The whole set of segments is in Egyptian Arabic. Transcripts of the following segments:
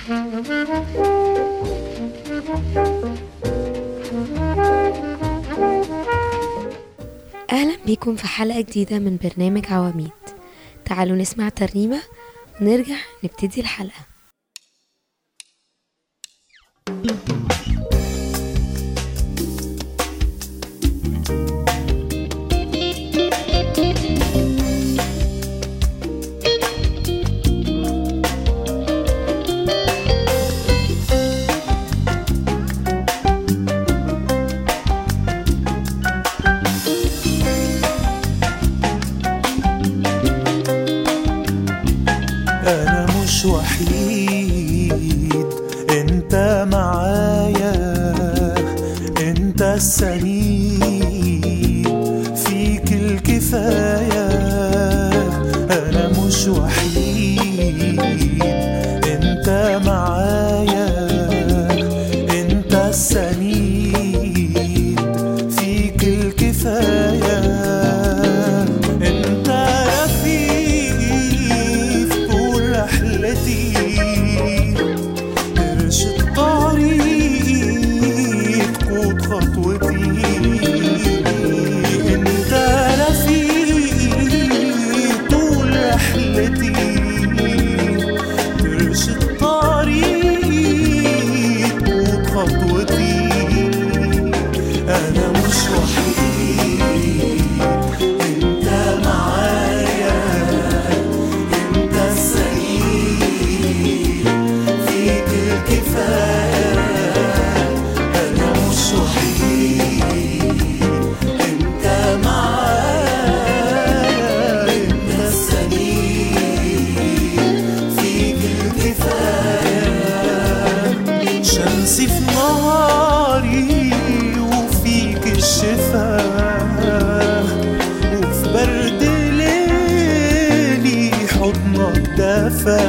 أهلا بيكم في حلقة جديدة من برنامج عواميد تعالوا نسمع ترنيمة ونرجع نبتدي الحلقة أنا مش وحيد أنت معايا أنت السند فيك الكفاية أنا مش وحيد أنت معايا أنت السند فيك الكفاية أنت رفيقي في طول رحلتي ارشد طريقي تقود خطوتي انت رفيقي طول رحلتي ترشد طريقي تقود خطوتي انا مش وحيد انت معايا انت السعيد فيك الكفاية أنا مش وحيد أنت معايا أنت السعيد فيك الكفاية شمسي في نهاري وفيك الشفاء وفي برد ليلي حضنك دفا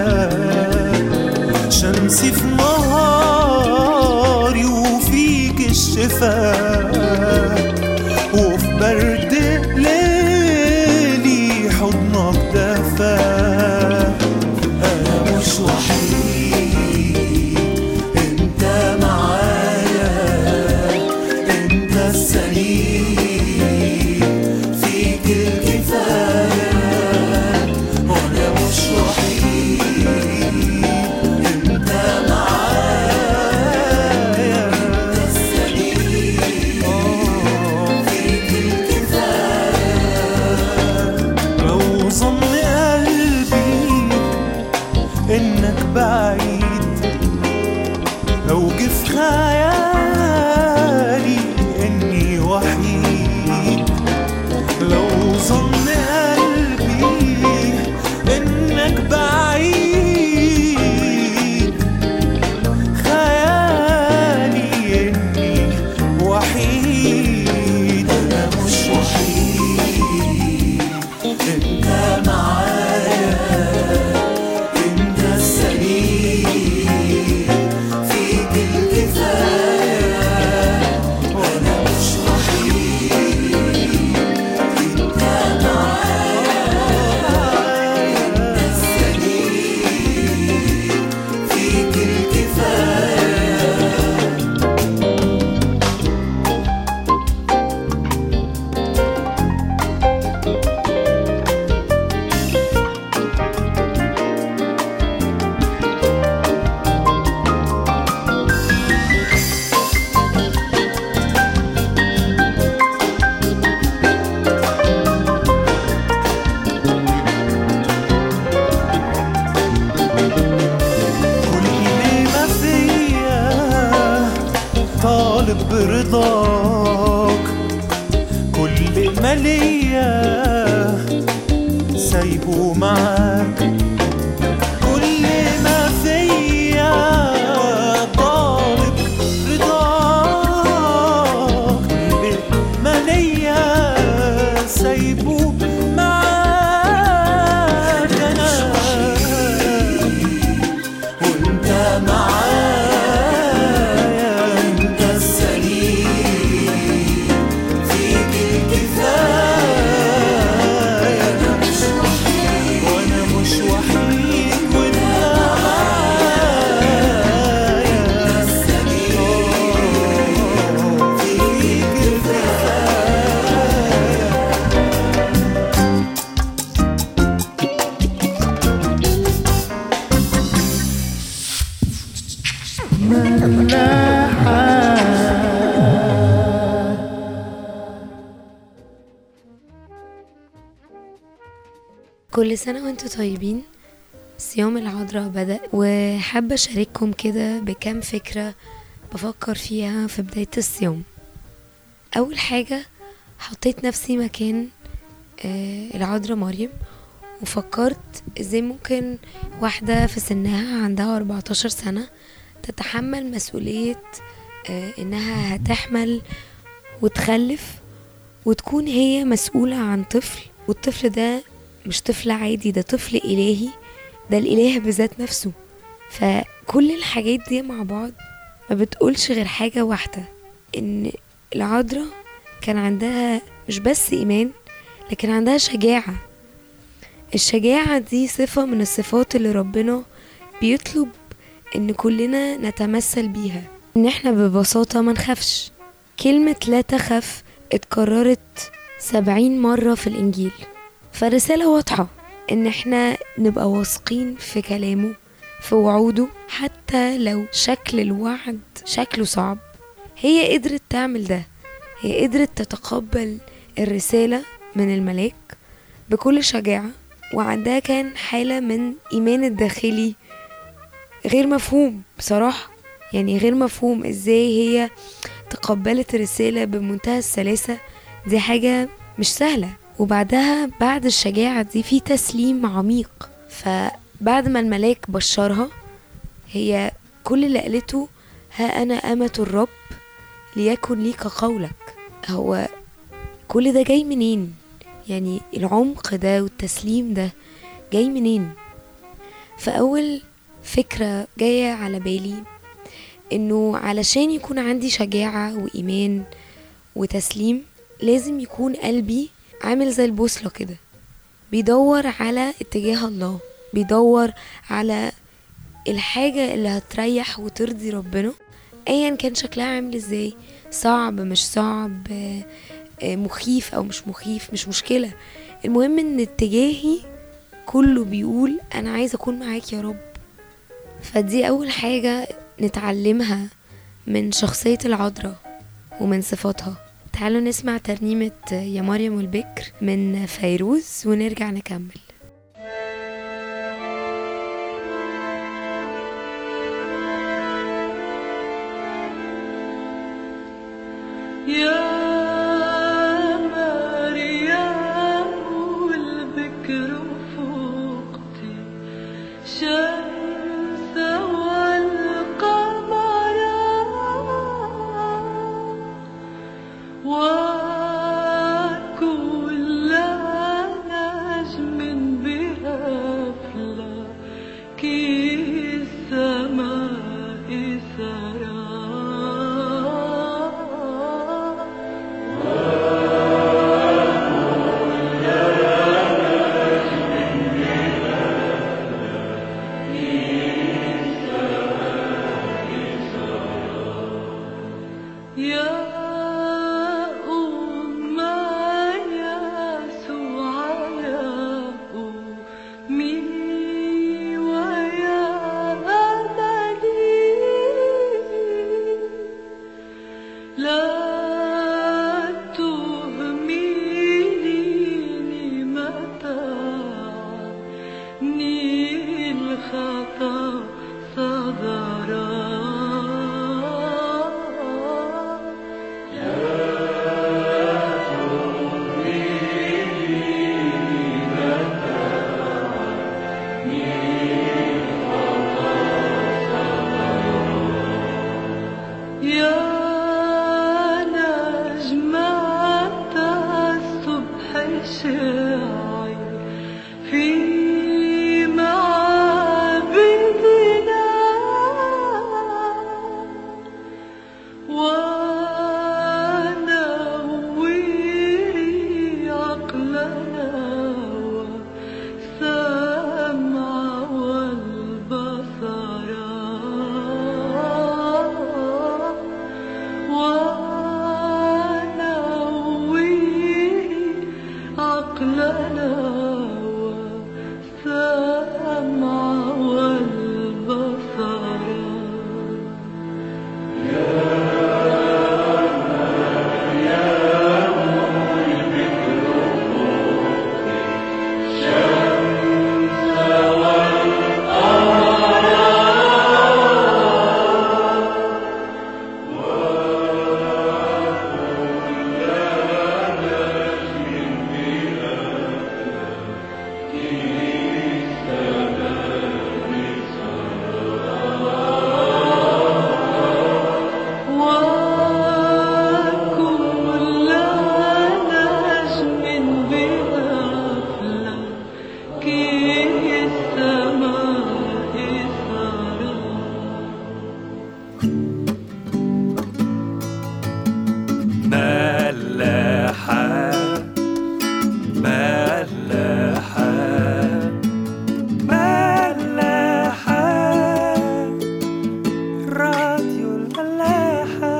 شمسي في نهاري وفيك الشفاء وفي برد ليلي حضنك دفا أنا مش وحيد أنت معايا أنت السعيد فيك الكفاية وأنا مش وحيد أنت معايا أنت السعيد فيك الكفاية لو ظن قلبي إنك بعيد لو جه في خيالي إني وحيد لو ظن قلبي إنك بعيد خيالي إني وحيد أنا مش وحيد أنت معايا أنت السعيد فيك الكفاية وأنا مش وحيد أنت معايا أنت السعيد فيك الكفاية كل ما فيا طالب برضاك كل ما ليا سايبه معاك كل ما فيا طالب رضاك كل ما ليا سايبه معاك انا وانت معايا انت السليم فيك الكفاية انا مش وحيد وانا مش وحيد وانت معايا كل سنة وانتوا طيبين صيام العذراء بدأ وحابة أشارككم كده بكام فكرة بفكر فيها في بداية الصيام أول حاجة حطيت نفسي مكان آه، العذراء مريم وفكرت ازاي ممكن واحدة في سنها عندها 14 سنة تتحمل مسؤولية آه، انها هتحمل وتخلف وتكون هي مسؤولة عن طفل والطفل ده مش طفل عادي ده طفل إلهي ده الإله بذات نفسه فكل الحاجات دي مع بعض ما بتقولش غير حاجة واحدة إن العذراء كان عندها مش بس إيمان لكن عندها شجاعة الشجاعة دي صفة من الصفات اللي ربنا بيطلب إن كلنا نتمثل بيها إن إحنا ببساطة ما نخافش كلمة لا تخف اتكررت سبعين مرة في الإنجيل فالرسالة واضحة إن إحنا نبقى واثقين في كلامه في وعوده حتى لو شكل الوعد شكله صعب هي قدرت تعمل ده هي قدرت تتقبل الرسالة من الملاك بكل شجاعة وعندها كان حالة من إيمان الداخلي غير مفهوم بصراحة يعني غير مفهوم ازاي هي تقبلت الرسالة بمنتهى السلاسة دي حاجة مش سهلة وبعدها بعد الشجاعة دي في تسليم عميق فبعد ما الملاك بشرها هي كل اللي قالته ها أنا أمة الرب ليكن لي كقولك هو كل ده جاي منين يعني العمق ده والتسليم ده جاي منين فأول فكرة جاية على بالي إنه علشان يكون عندي شجاعة وإيمان وتسليم لازم يكون قلبي عامل زي البوصلة كده بيدور على اتجاه الله بيدور على الحاجة اللي هتريح وترضي ربنا ايا كان شكلها عامل ازاي صعب مش صعب آه، آه، مخيف او مش مخيف مش مشكلة المهم ان اتجاهي كله بيقول انا عايزة اكون معاك يا رب فدي اول حاجة نتعلمها من شخصية العذراء ومن صفاتها تعالوا نسمع ترنيمة يا مريم البكر من فيروز ونرجع نكمل يا مريم البكر فوقتي شمس والقمر وكل نجم ملاحة ملاحة ملاحة راديو الملاحة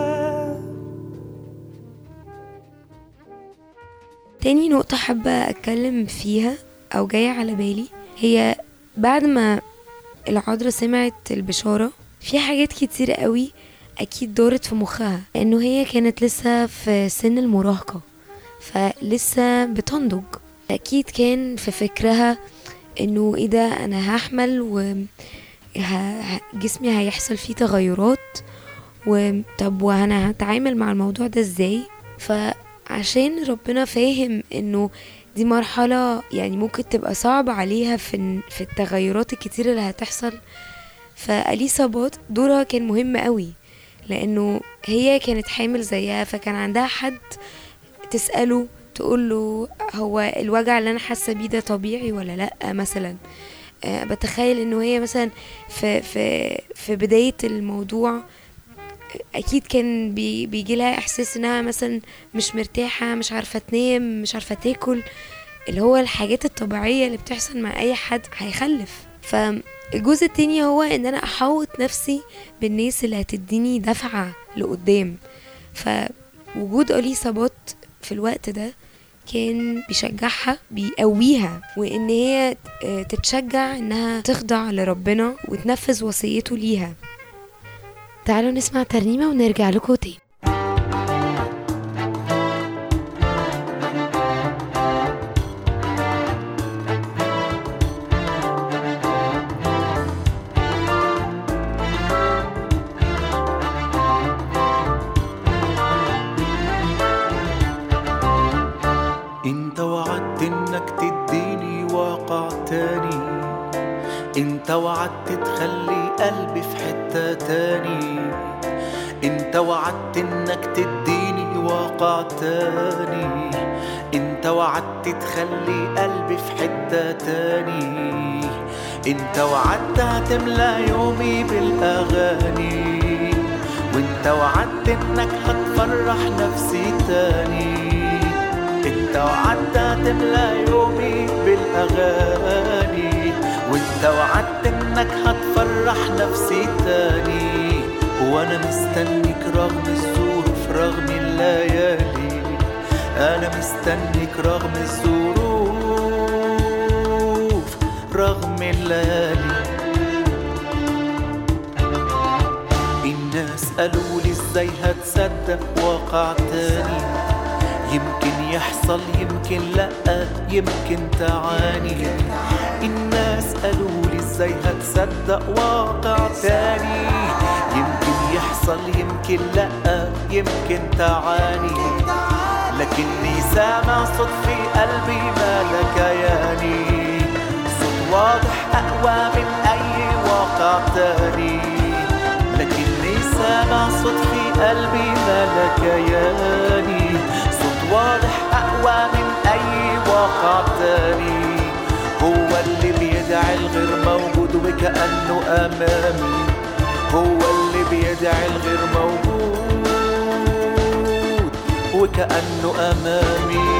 تاني نقطة حابة أتكلم فيها أو جاية على بالي هي بعد ما العذراء سمعت البشارة في حاجات كتير قوي أكيد دارت في مخها لأنه هي كانت لسه في سن المراهقة فلسه بتنضج أكيد كان في فكرها إنه إيه ده أنا هحمل و ه- ه- جسمي هيحصل فيه تغيرات وطب وانا هتعامل مع الموضوع ده ازاي فعشان ربنا فاهم انه دي مرحلة يعني ممكن تبقى صعبة عليها في ال- في التغيرات الكتير اللي هتحصل فأليصابات دورها كان مهم قوي لأنه هي كانت حامل زيها فكان عندها حد تسأله تقول له هو الوجع اللي أنا حاسة بيه ده طبيعي ولا لأ مثلا آه، بتخيل انه هي مثلا في في في بداية الموضوع اكيد كان بي بيجي لها احساس انها مثلا مش مرتاحة مش عارفة تنام مش عارفة تاكل اللي هو الحاجات الطبيعية اللي بتحصل مع اي حد هيخلف فالجزء التاني هو ان انا احوط نفسي بالناس اللي هتديني دفعة لقدام فوجود اليصابات في الوقت ده كان بيشجعها بيقويها وان هي آه، تتشجع انها تخضع لربنا وتنفذ وصيته ليها تعالوا نسمع ترنيمة ونرجع لكم تاني انت وعدت انك تديني واقع تاني انت وعدت تخلي قلبي في حتة تاني انت وعدت انك تديني واقع تاني انت وعدت تخلي قلبي في حتة تاني انت وعدت هتملى يومي بالاغاني وانت وعدت انك هتفرح نفسي تاني انت وعدت هتملى يومي بالاغاني وانت وعدت انك هتفرح نفسي تاني وانا مستنيك رغم الظروف رغم الليالي انا مستنيك رغم الظروف رغم الليالي الناس قالوا لي ازاي هتصدق واقع تاني يمكن يحصل يمكن لا يمكن تعاني الناس قالوا لي ازاي هتصدق واقع تاني يمكن يحصل يمكن لا يمكن تعاني لكني سامع صوت في قلبي مالك ياني صوت واضح اقوى من اي واقع تاني لكني سامع صوت في قلبي مالك ياني صوت واضح أقوى من أي واقع تاني هو اللي بيدعي الغير موجود وكأنه أمامي هو اللي بيدعي الغير موجود وكأنه أمامي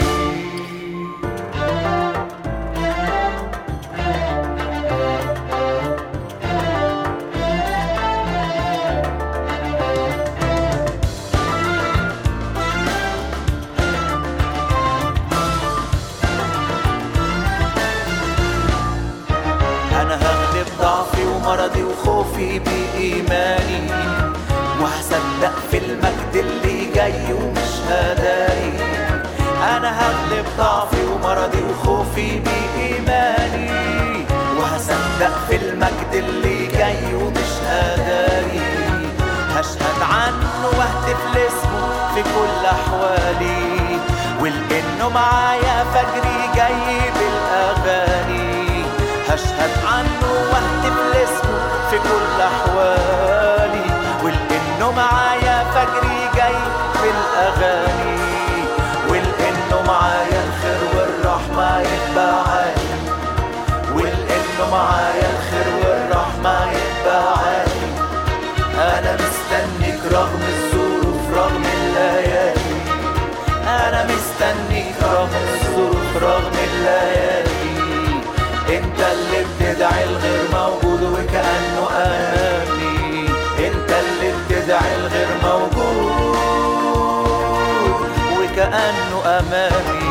أنا هغلب ضعفي ومرضي وخوفي بإيماني وهصدق في المجد اللي جاي ومش هداري أنا هغلب ضعفي ومرضي وخوفي بإيماني وهصدق في المجد اللي جاي ومش هداري هشهد عنه واهتف لاسمه في كل أحوالي ولأنه معايا فجري جاي بالأغاني هشهد عنه واهتف لاسمه في كل أحوالي ولأنه معايا فجري جاي بالأغاني ولأنه معايا الخير والرحمة يتبعاني ولأنه معايا الخير والرحمة يتبعاني أنا رغم الظروف رغم الليالي انا مستنيك رغم الظروف رغم الليالي انت اللي بتدعي الغير موجود وكأنه امامي انت اللي بتدعي الغير موجود وكأنه امامي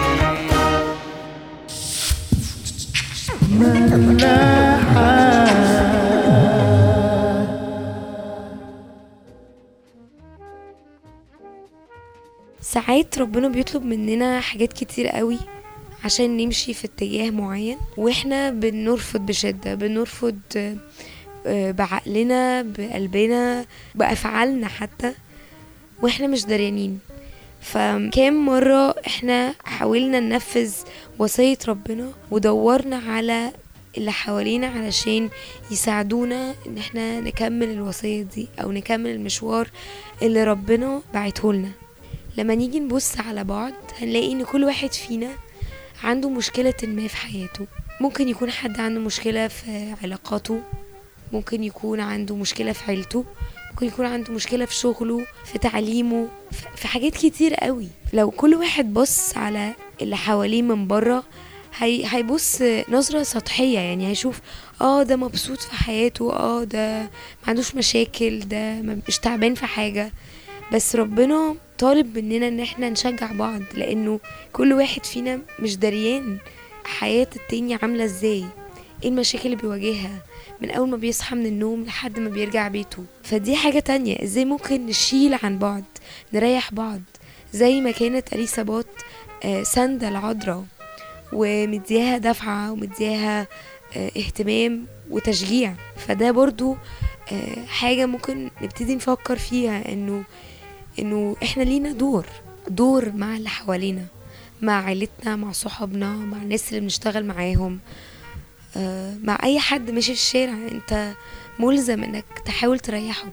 ساعات ربنا بيطلب مننا حاجات كتير قوي عشان نمشي في اتجاه معين واحنا بنرفض بشدة بنرفض آه، آه، بعقلنا بقلبنا بأفعالنا حتى واحنا مش دريانين فكام مرة احنا حاولنا ننفذ وصية ربنا ودورنا على اللي حوالينا علشان يساعدونا ان احنا نكمل الوصية دي او نكمل المشوار اللي ربنا بعتهولنا لما نيجي نبص على بعض هنلاقي ان كل واحد فينا عنده مشكلة ما في حياته ممكن يكون حد عنده مشكلة في علاقاته ممكن يكون عنده مشكلة في عيلته ممكن يكون عنده مشكلة في شغله في تعليمه في- في حاجات كتير قوي لو كل واحد بص على اللي حواليه من بره هي هيبص نظرة سطحية يعني هيشوف اه ده مبسوط في حياته اه ده ما عندوش مشاكل ده ما- مش تعبان في حاجة بس ربنا طالب مننا ان احنا نشجع بعض لانه كل واحد فينا مش دريان حياة التاني عاملة ازاي ايه المشاكل اللي بيواجهها من اول ما بيصحى من النوم لحد ما بيرجع بيته فدي حاجة تانية ازاي ممكن نشيل عن بعض نريح بعض زي ما كانت اليسابات آه، ساندة العذراء ومدياها دفعة ومدياها آه، اهتمام وتشجيع فده برضو آه، حاجة ممكن نبتدي نفكر فيها انه انه احنا لينا دور دور مع اللي حوالينا مع عيلتنا مع صحابنا مع الناس اللي بنشتغل معاهم آه، مع اي حد ماشي في الشارع انت ملزم انك تحاول تريحه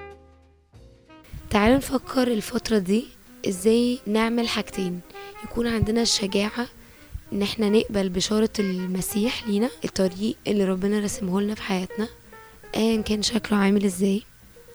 تعالوا نفكر الفترة دي ازاي نعمل حاجتين يكون عندنا الشجاعة ان احنا نقبل بشارة المسيح لينا الطريق اللي ربنا رسمه لنا في حياتنا ايا كان شكله عامل ازاي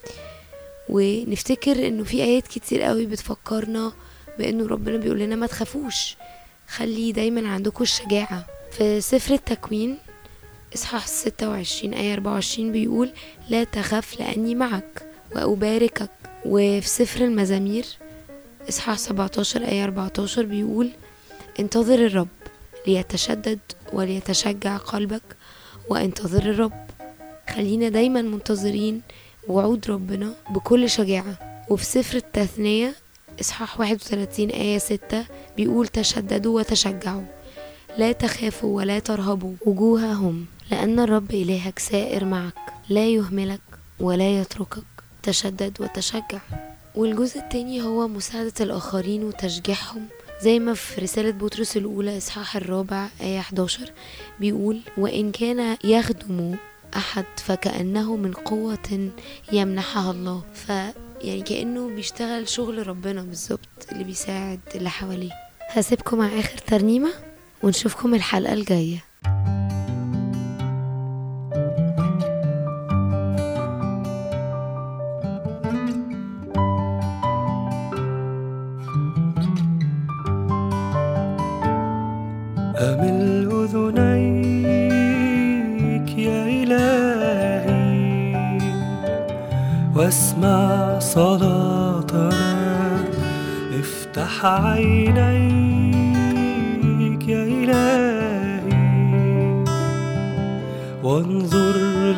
ونفتكر انه في ايات كتير قوي بتفكرنا بانه ربنا بيقول لنا ما تخافوش خلي دايما عندكم الشجاعة في سفر التكوين اصحاح 26 آية 24 بيقول لا تخف لأني معك وأباركك وفي سفر المزامير اصحاح 17 آية 14 بيقول انتظر الرب ليتشدد وليتشجع قلبك وانتظر الرب خلينا دايما منتظرين وعود ربنا بكل شجاعة وفي سفر التثنية إصحاح 31 آية 6 بيقول تشددوا وتشجعوا لا تخافوا ولا ترهبوا وجوههم لأن الرب إلهك سائر معك لا يهملك ولا يتركك تشدد وتشجع والجزء التاني هو مساعدة الآخرين وتشجيعهم زي ما في رسالة بطرس الأولى إصحاح الرابع آية 11 بيقول وإن كان يخدم أحد فكأنه من قوة يمنحها الله ف يعني كأنه بيشتغل شغل ربنا بالظبط اللي بيساعد اللي حواليه هسيبكم مع آخر ترنيمة ونشوفكم الحلقة الجاية أمل أذنيك يا إلهي واسمع صلاتنا افتح عينيك يا إلهي وانظر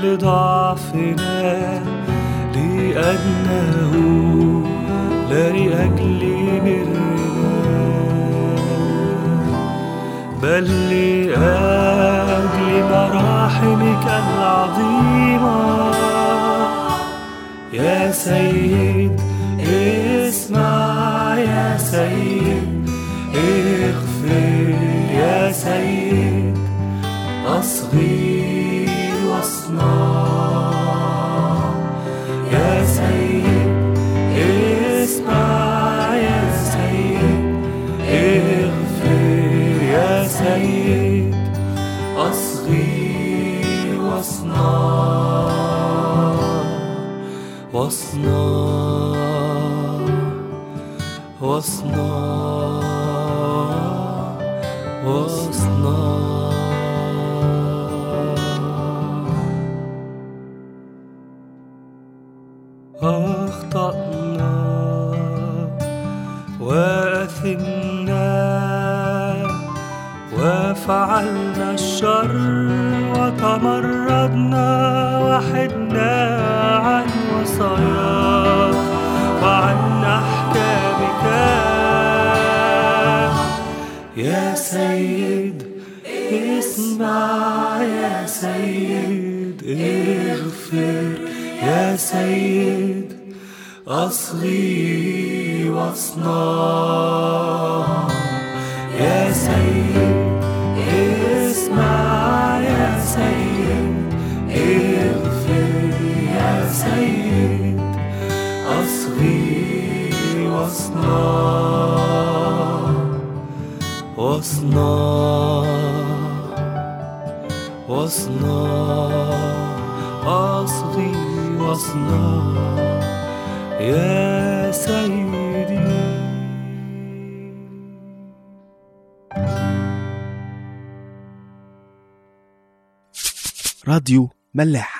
لضعفنا لأنه لا لأجل برنا بل لأجل مراحمك العظيمة يا سيد اسمع يا سيد اغفر يا سيد أصغي واصنع يا سيد اسمع يا سيد اغفر يا سيد أصغي واصنع واصنع واصنع واصنع أخطأنا وأثمنا وفعلنا الشر وتمردنا وحدنا عن وصاياك وعن أحكامك يا سيد اسمع يا سيد اغفر يا سيد أصغي واصنع يا سيد اسمع يا سيد اغفر يا سيد أصغي واصنع واصنع واصنع أصغي واصنع يا سيدي راديو ملاح